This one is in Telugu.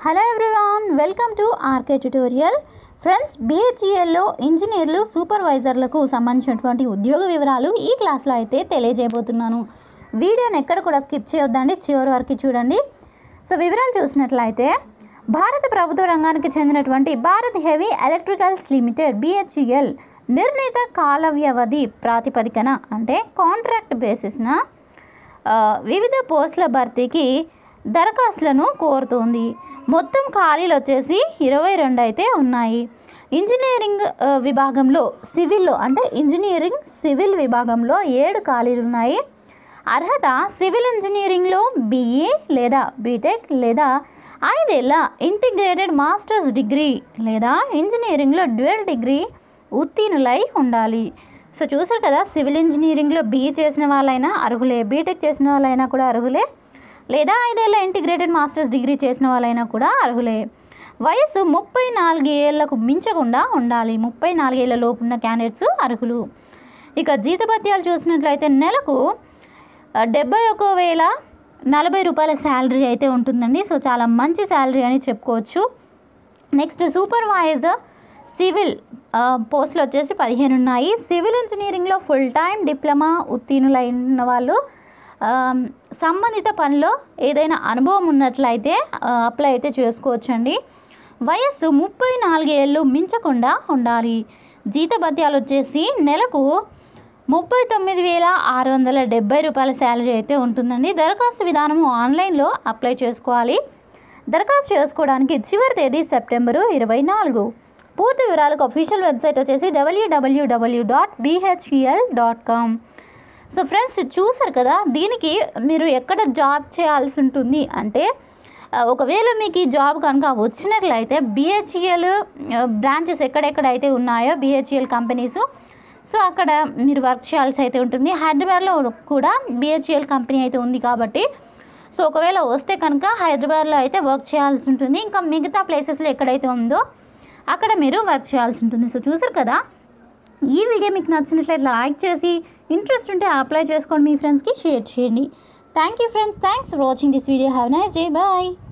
hello everyone welcome to RK tutorial friends బిహెచ్ఈఎల్లో ఇంజనీర్లు సూపర్వైజర్లకు సంబంధించినటువంటి ఉద్యోగ వివరాలు ఈ క్లాస్లో అయితే తెలియజేయబోతున్నాను వీడియోని ఎక్కడ కూడా స్కిప్ చేయొద్దండి చివరి వరకు చూడండి సో వివరాలు చూసినట్లయితే భారత ప్రభుత్వ రంగానికి చెందినటువంటి Bharat heavy electricals limited BHEL నిర్ణీత కాల వ్యవధి ప్రాతిపదికన అంటే కాంట్రాక్ట్ బేసిస్న ఆ, వివిధ పోస్టుల భర్తీకి దరఖాస్తులను కోరుతోంది మొత్తం ఖాళీలు వచ్చేసి ఇరవై రెండు అయితే ఉన్నాయి ఇంజనీరింగ్ ఆ, విభాగంలో సివిల్లో అంటే ఇంజనీరింగ్ సివిల్ విభాగంలో ఏడు ఖాళీలు ఉన్నాయి అర్హత సివిల్ ఇంజనీరింగ్లో బీఈ లేదా బీటెక్ లేదా ఐదేళ్ల ఇంటిగ్రేటెడ్ మాస్టర్స్ డిగ్రీ లేదా ఇంజనీరింగ్లో డ్యూయల్ డిగ్రీ ఉత్తీర్ణులై ఉండాలి సో చూసారు కదా సివిల్ ఇంజనీరింగ్లో బీఈ చేసిన వాళ్ళైనా అర్హులే బీటెక్ చేసిన వాళ్ళైనా కూడా అర్హులే లేదా ఐదేళ్ల ఇంటిగ్రేటెడ్ మాస్టర్స్ డిగ్రీ చేసిన వాళ్ళైనా కూడా అర్హులే వయస్సు ముప్పై నాలుగు ఏళ్లకు మించకుండా ఉండాలి ముప్పై నాలుగేళ్ల లోపు ఉన్న క్యాండిడేట్స్ అర్హులు ఇక జీతభత్యాలు చూసినట్లయితే నెలకు ఆ, డెబ్బై ఒక వేల నలభై రూపాయల శాలరీ అయితే ఉంటుందండి సో చాలా మంచి శాలరీ అని చెప్పుకోవచ్చు నెక్స్ట్ సూపర్వైజర్ సివిల్ ఆ, పోస్టులు వచ్చేసి పదిహేను ఉన్నాయి సివిల్ ఇంజనీరింగ్లో ఫుల్ టైం డిప్లొమా ఉత్తీర్ణులైన వాళ్ళు ఆ, సంబంధిత పనిలో ఏదైనా అనుభవం ఉన్నట్లయితే ఆ, అప్లై అయితే చేసుకోవచ్చండి వయస్సు ముప్పై నాలుగేళ్ళు మించకుండా ఉండాలి జీతభత్యాలు వచ్చేసి నెలకు ముప్పై తొమ్మిది వేల ఆరు వందల డెబ్బై రూపాయల శాలరీ అయితే ఉంటుందండి దరఖాస్తు విధానము ఆన్లైన్లో అప్లై చేసుకోవాలి దరఖాస్తు చేసుకోవడానికి చివరి తేదీ సెప్టెంబరు ఇరవై నాలుగు పూర్తి వివరాలకు అఫీషియల్ వెబ్సైట్ వచ్చేసి WWW dot BHEL dot com so friends చూసారు కదా దీనికి మీరు ఎక్కడ జాబ్ చేయాల్సి ఉంటుంది అంటే ఆ, ఒకవేళ మీకు ఈ జాబ్ కనుక వచ్చినట్లయితే బిహెచ్ఈఎల్ బ్రాంచెస్ ఎక్కడెక్కడైతే ఉన్నాయో బిహెచ్ఈఎల్ కంపెనీస్ సో అక్కడ మీరు వర్క్ చేయాల్సి అయితే ఉంటుంది హైదరాబాద్లో కూడా బిహెచ్ఈఎల్ కంపెనీ అయితే ఉంది కాబట్టి సో ఒకవేళ వస్తే కనుక హైదరాబాద్లో అయితే వర్క్ చేయాల్సి ఉంటుంది ఇంకా మిగతా ప్లేసెస్లో ఎక్కడైతే ఉందో అక్కడ మీరు వర్క్ చేయాల్సి ఉంటుంది సో చూసారు కదా ఈ వీడియో మీకు నచ్చినట్లయితే లైక్ చేసి ఇంట్రెస్ట్ ఉంటే అప్లై చేసుకోండి మీ ఫ్రెండ్స్కి షేర్ చేయండి thank you friends thanks for watching this video have nice day bye